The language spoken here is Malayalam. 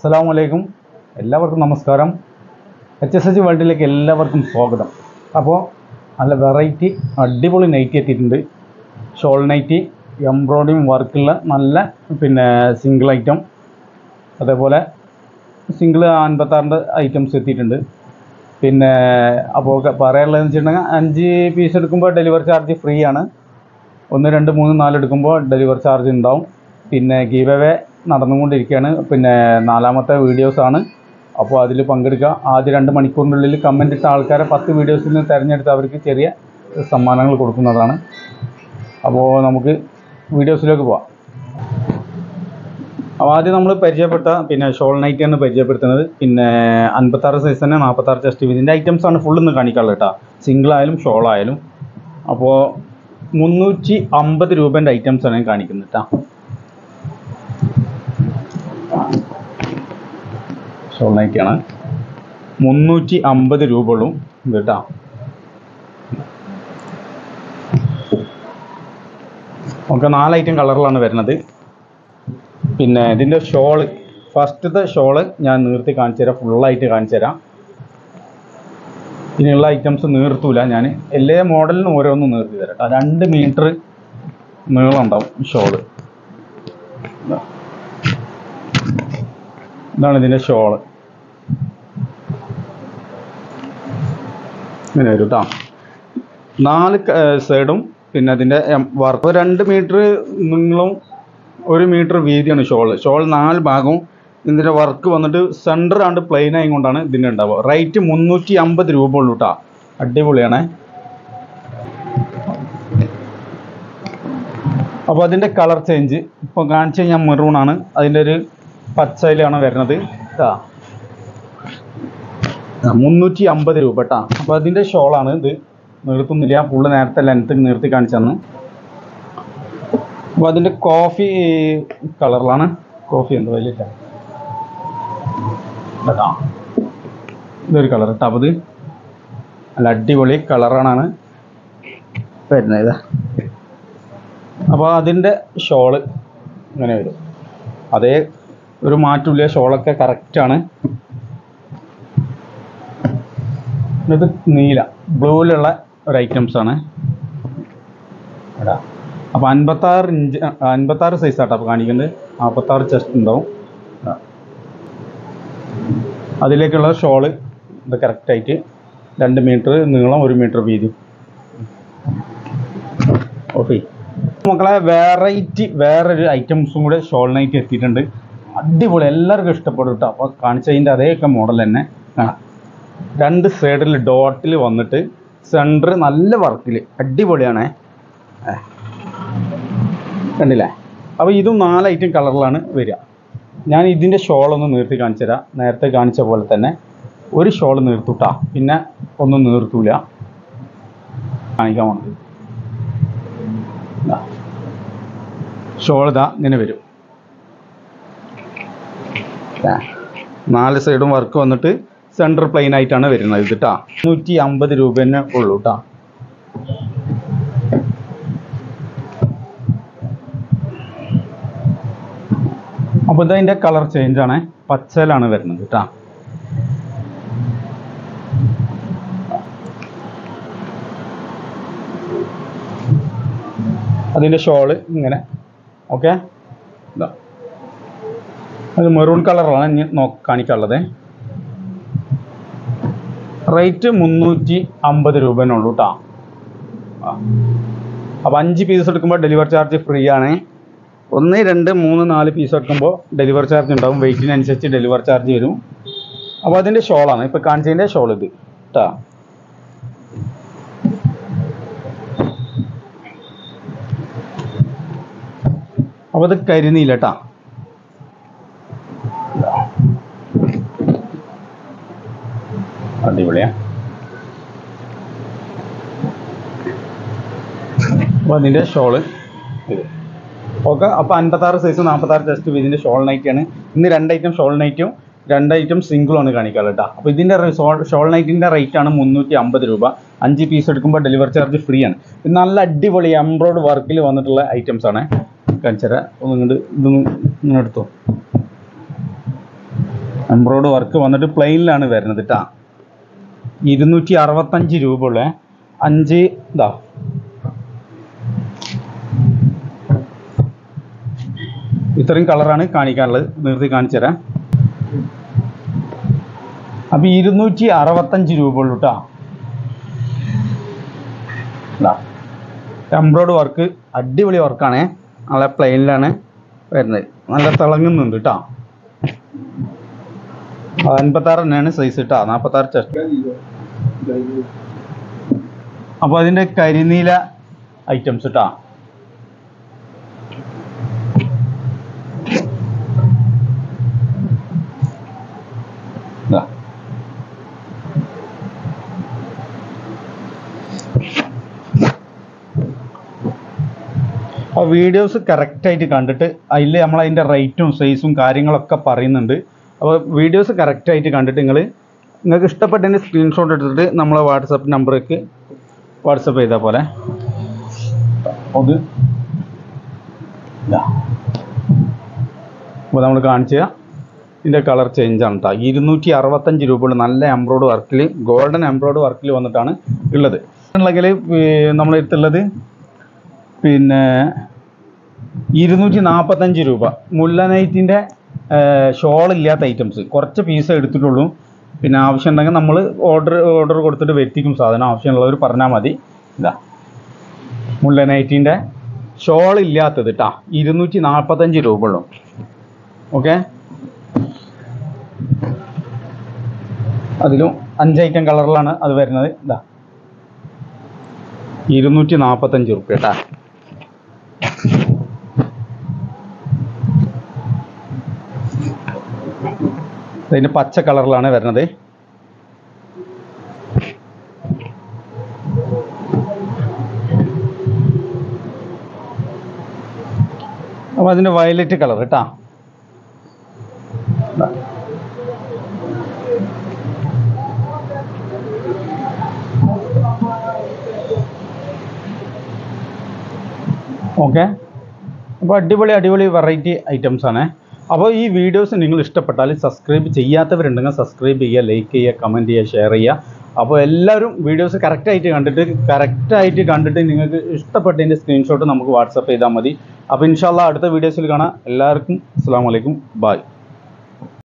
അസ്സാം വലൈക്കും എല്ലാവർക്കും നമസ്കാരം എച്ച് എസ് എച്ച് വേൾഡിലേക്ക് എല്ലാവർക്കും സ്വാഗതം അപ്പോൾ നല്ല വെറൈറ്റി അടിപൊളി നൈറ്റി എത്തിയിട്ടുണ്ട് ഷോൾ നൈറ്റി എംബ്രോയിഡിങ് വർക്കുള്ള നല്ല പിന്നെ സിംഗിൾ ഐറ്റം അതേപോലെ സിംഗിൾ അൻപത്താറിൻ്റെ ഐറ്റംസ് എത്തിയിട്ടുണ്ട് പിന്നെ അപ്പോൾ പറയാനുള്ളതെന്ന് വെച്ചിട്ടുണ്ടെങ്കിൽ അഞ്ച് പീസ് എടുക്കുമ്പോൾ ഡെലിവറി ചാർജ് ഫ്രീ ആണ് ഒന്ന് രണ്ട് മൂന്ന് നാല് എടുക്കുമ്പോൾ ഡെലിവറി ചാർജ് ഉണ്ടാവും പിന്നെ ഗീവ് അവേ നടന്നുകൊണ്ടിരിക്കുകയാണ് പിന്നെ നാലാമത്തെ വീഡിയോസാണ് അപ്പോൾ അതിൽ പങ്കെടുക്കുക ആദ്യ രണ്ട് മണിക്കൂറിനുള്ളിൽ കമൻ്റ് ഇട്ട ആൾക്കാരെ പത്ത് വീഡിയോസിൽ നിന്ന് തിരഞ്ഞെടുത്ത് അവർക്ക് ചെറിയ സമ്മാനങ്ങൾ കൊടുക്കുന്നതാണ് അപ്പോൾ നമുക്ക് വീഡിയോസിലേക്ക് പോവാം അപ്പോൾ ആദ്യം നമ്മൾ പരിചയപ്പെട്ട പിന്നെ ഷോൾ നൈറ്റ് ആണ് പരിചയപ്പെടുത്തുന്നത് പിന്നെ അൻപത്താറ് സൈസ് തന്നെ നാൽപ്പത്താറ് ചെസ്റ്റ് ഇതിൻ്റെ ഐറ്റംസ് ആണ് ഫുൾ ഇന്ന് കാണിക്കാനുള്ളത് കേട്ടോ സിംഗിൾ ആയാലും ഷോൾ ആയാലും അപ്പോൾ മുന്നൂറ്റി അമ്പത് രൂപേൻ്റെ ഐറ്റംസ് ആണ് ഞാൻ കാണിക്കുന്നത് കേട്ടോ ഷോൾ നൈറ്റിയാണ് മുന്നൂറ്റി അമ്പത് രൂപ ഉള്ളൂ ഇത് കേട്ടോ നമുക്ക് നാല് ഐറ്റം കളറിലാണ് വരുന്നത് പിന്നെ ഇതിൻ്റെ ഷോള് ഫസ്റ്റത്തെ ഷോള് ഞാൻ നീർത്തി കാണിച്ചു തരാം ഫുള്ളായിട്ട് കാണിച്ചു തരാം ഇനിയുള്ള ഐറ്റംസ് നീർത്തൂല ഞാൻ എല്ലാ മോഡലിനും ഓരോന്നും നീർത്തി തരാം കേട്ടോ രണ്ട് മീറ്റർ നീളം ഉണ്ടാവും ഷോള് ഇതാണ് ഇതിൻ്റെ ഷോള് ഇങ്ങനെ വരും കേട്ടോ നാല് സൈഡും പിന്നെ അതിൻ്റെ വർക്ക് രണ്ട് മീറ്റർ നീളവും ഒരു മീറ്റർ വീതിയാണ് ഷോള് ഷോൾ നാല് ഭാഗവും ഇതിൻ്റെ വർക്ക് വന്നിട്ട് സെൻറ്റർ ആണ്ട് പ്ലെയിൻ ആയി കൊണ്ടാണ് ഇതിൻ്റെ ഉണ്ടാവുക റേറ്റ് മുന്നൂറ്റി അമ്പത് രൂപ ഉള്ളൂ കേട്ടോ അടിപൊളിയാണ് അപ്പോൾ അതിൻ്റെ കളർ ചേഞ്ച് ഇപ്പോൾ കാണിച്ചു കഴിഞ്ഞാൽ മെറൂൺ ആണ് അതിൻ്റെ ഒരു പച്ചയിലാണ് വരുന്നത് കേട്ടോ മുന്നൂറ്റി അമ്പത് രൂപ കേട്ടോ അപ്പോൾ അതിൻ്റെ ഷോളാണ് ഇത് നിർത്തുന്നില്ല ഫുള്ള് നേരത്തെ ലെങ്ത്ത് നിർത്തി കാണിച്ചു തന്നു അപ്പോൾ അതിൻ്റെ കോഫി കളറിലാണ് കോഫി എന്തോ വലിയ കേട്ടോ ഇതൊരു കളർ കേട്ടോ അപ്പോൾ ഇത് നല്ല അടിപൊളി കളറാണ് വരുന്നത് ഇതാ അപ്പോൾ അതിൻ്റെ ഷോള് ഇങ്ങനെ വരും അതേ ഒരു മാറ്റമില്ല ഷോളൊക്കെ കറക്റ്റാണ് ഇത് നീല ബ്ലൂവിലുള്ള ഒരു ഐറ്റംസ് ആണ് എടാ അപ്പോൾ അൻപത്താറ് ഇഞ്ച് അൻപത്താറ് സൈസ് ആട്ടോ അപ്പോൾ കാണിക്കുന്നത് നാൽപ്പത്താറ് ചെസ്റ്റ് ഉണ്ടാവും ദാ. അതിലേക്കുള്ള ഷോള് ഇത് കറക്റ്റായിട്ട് രണ്ട് മീറ്റർ നീളം ഒരു മീറ്റർ വീതി ഓക്കെ മക്കളെ വെറൈറ്റി വേറൊരു ഐറ്റംസും കൂടെ ഷോൾ നൈറ്റ് എത്തിയിട്ടുണ്ട് അടിപൊളി എല്ലാവർക്കും ഇഷ്ടപ്പെടും കേട്ടോ അപ്പോൾ കാണിച്ചതിൻ്റെ അതേയൊക്കെ മോഡൽ തന്നെ കാണാം രണ്ട് സൈഡിൽ ഡോട്ടിൽ വന്നിട്ട് സെൻറ്റർ നല്ല വർക്കിൽ അടിപൊളിയാണേ ഏ. കണ്ടില്ലേ അപ്പോൾ ഇതും നാല് ഐറ്റം കളറിലാണ് വരിക ഞാൻ ഇതിൻ്റെ ഷോളൊന്ന് നീർത്തി കാണിച്ചു തരാം നേരത്തെ കാണിച്ച പോലെ തന്നെ ഒരു ഷോൾ നീർത്തുട്ടാ പിന്നെ ഒന്നും നീർത്തൂല കാണിക്കാൻ പോണത് ഷോൾ ഇതാ ഇങ്ങനെ വരും ദാ. നാല് സൈഡും വർക്ക് വന്നിട്ട് സെൻറ്റർ പ്ലെയിൻ ആയിട്ടാണ് വരുന്നത് ഇത് കേട്ടോ നൂറ്റി അമ്പത് രൂപ തന്നെ ഉള്ളൂ കേട്ടോ അപ്പോൾ ഇതതിൻ്റെ കളർ ചേഞ്ച് ആണ് പച്ചയിലാണ് വരുന്നത് കേട്ടോ അതിൻ്റെ ഷോള് ഇങ്ങനെ ഓക്കെ ഇതാ അത് മെറൂൺ കളറാണ് ഇനി നോ കാണിക്കാനുള്ളത് റേറ്റ് മുന്നൂറ്റി അമ്പത് രൂപേനേ ഉള്ളൂ കേട്ടോ അപ്പോൾ അഞ്ച് പീസ് എടുക്കുമ്പോൾ ഡെലിവറി ചാർജ് ഫ്രീ ആണ് ഒന്ന് രണ്ട് മൂന്ന് നാല് പീസ് എടുക്കുമ്പോൾ ഡെലിവറി ചാർജ് ഉണ്ടാവും വെയിറ്റിനനുസരിച്ച് ഡെലിവറി ചാർജ് വരും അപ്പോൾ അതിൻ്റെ ഷോളാണ് ഇപ്പോൾ കാണിച്ചതിൻ്റെ ഷോൾ ഇത് കേട്ടോ അപ്പോൾ ഇത് കരിനീല കേട്ടോ അടിപൊളിയാ അപ്പോൾ അതിൻ്റെ ഷോള് ഇത് ഓക്കെ അപ്പോൾ അൻപത്താറ് സൈസ് നാൽപ്പത്താറ് ചെസ്റ്റ് ഇതിൻ്റെ ഷോൾ നൈറ്റാണ് ഇന്ന് രണ്ട് ഐറ്റം ഷോൾ നൈറ്റും രണ്ട് ഐറ്റം സിംഗിളാണ് കാണിക്കാറ് കേട്ടോ അപ്പോൾ ഇതിൻ്റെ ഷോൾ നൈറ്റിൻ്റെ റേറ്റ് ആണ് മുന്നൂറ്റി അമ്പത് രൂപ അഞ്ച് പീസ് എടുക്കുമ്പോൾ ഡെലിവറി ചാർജ് ഫ്രീ ആണ് ഇത് നല്ല അടിപൊളി എംബ്രോയ്ഡ് വർക്കിൽ വന്നിട്ടുള്ള ഐറ്റംസ് ആണ് കാണിച്ചര ഒന്ന് ഇങ്ങോട്ട് ഇതൊന്ന് ഇങ്ങനെ എടുത്തോ എംബ്രോയ്ഡ് വർക്ക് വന്നിട്ട് പ്ലെയിനിലാണ് വരുന്നത് കേട്ടോ ഇരുന്നൂറ്റി അറുപത്തഞ്ച് രൂപ ഉള്ള അഞ്ച് ഇതാ ഇത്രയും കളറാണ് കാണിക്കാനുള്ളത് നിർത്തി കാണിച്ചു തരാം അപ്പം ഇരുന്നൂറ്റി അറുപത്തഞ്ച് രൂപ ഉള്ളൂ കേട്ടോ എംബ്രോയ്ഡ് വർക്ക് അടിപൊളി വർക്കാണ് നല്ല പ്ലെയിനിലാണ് വരുന്നത് നല്ല തിളങ്ങുന്നുണ്ട് കേട്ടോ അൻപത്താറ് തന്നെയാണ് സൈസ് കേട്ടോ നാൽപ്പത്താറ് ചെസ്റ്റ് അപ്പോൾ അതിൻ്റെ കരിനീല ഐറ്റംസ് കേട്ടോ ഇതാ. ആ വീഡിയോസ് കറക്റ്റായിട്ട് കണ്ടിട്ട് അതിൽ നമ്മൾ അതിൻ്റെ റേറ്റും സൈസും കാര്യങ്ങളൊക്കെ പറയുന്നുണ്ട് അപ്പോൾ വീഡിയോസ് കറക്റ്റായിട്ട് കണ്ടിട്ട് നിങ്ങൾ നിങ്ങൾക്ക് ഇഷ്ടപ്പെട്ടതിൻ്റെ സ്ക്രീൻഷോട്ട് എടുത്തിട്ട് നമ്മളെ വാട്സപ്പ് നമ്പറിലേക്ക് വാട്സപ്പ് ചെയ്താൽ പോലെ അത് അപ്പോൾ നമ്മൾ കാണിച്ചു തരാം ഇതിൻ്റെ കളർ ചേഞ്ച് ആണ് കേട്ടോ ഇരുന്നൂറ്റി അറുപത്തഞ്ച് രൂപയുള്ള നല്ല എംബ്രോയ്ഡ് വർക്കിൽ ഗോൾഡൻ എംബ്രോയ്ഡ് വർക്കിൽ വന്നിട്ടാണ് ഉള്ളത് ഉണ്ടെങ്കിൽ നമ്മുടെ അടുത്തുള്ളത് പിന്നെ ഇരുന്നൂറ്റി നാൽപ്പത്തഞ്ച് രൂപ മുല്ല നൈറ്റിൻ്റെ ഷോൾ ഇല്ലാത്ത ഐറ്റംസ് കുറച്ച് പീസേ എടുത്തിട്ടുള്ളൂ പിന്നെ ആവശ്യമുണ്ടെങ്കിൽ നമ്മൾ ഓർഡർ ഓർഡർ കൊടുത്തിട്ട് വരുത്തിക്കും സാധനം ആവശ്യമുള്ളവർ പറഞ്ഞാൽ മതി ഇതാ മുല്ല നൈറ്റിൻ്റെ ഷോൾ ഇല്ലാത്തത് കേട്ടോ ഇരുന്നൂറ്റി നാൽപ്പത്തഞ്ച് രൂപ ഉള്ളൂ ഓക്കെ അതിലും അഞ്ച് ഐറ്റം കളറിലാണ് അത് വരുന്നത് ഇതാ ഇരുന്നൂറ്റി നാൽപ്പത്തഞ്ച് റുപ്യ കേട്ടാ ഇതിന് പച്ച കളറിലാണ് വരുന്നത് അപ്പോൾ അതിൻ്റെ വയലറ്റ് കളർ കേട്ടാ ഓക്കെ അപ്പോൾ അടിപൊളി അടിപൊളി വെറൈറ്റി ഐറ്റംസ് ആണ് അപ്പോൾ ഈ വീഡിയോസ് നിങ്ങൾ ഇഷ്ടപ്പെട്ടാൽ സബ്സ്ക്രൈബ് ചെയ്യാത്തവരുണ്ടെങ്കിൽ സബ്സ്ക്രൈബ് ചെയ്യുക ലൈക്ക് ചെയ്യുക കമൻറ്റ് ചെയ്യുക ഷെയർ ചെയ്യുക അപ്പോൾ എല്ലാവരും വീഡിയോസ് കറക്റ്റായിട്ട് കണ്ടിട്ട് കറക്റ്റായിട്ട് കണ്ടിട്ട് നിങ്ങൾക്ക് ഇഷ്ടപ്പെട്ടതിൻ്റെ സ്ക്രീൻഷോട്ട് നമുക്ക് വാട്സപ്പ് ചെയ്താൽ മതി അപ്പോൾ ഇൻഷാല്ല അടുത്ത വീഡിയോസിൽ കാണാം എല്ലാവർക്കും അസ്സാം വലൈക്കും ബായ്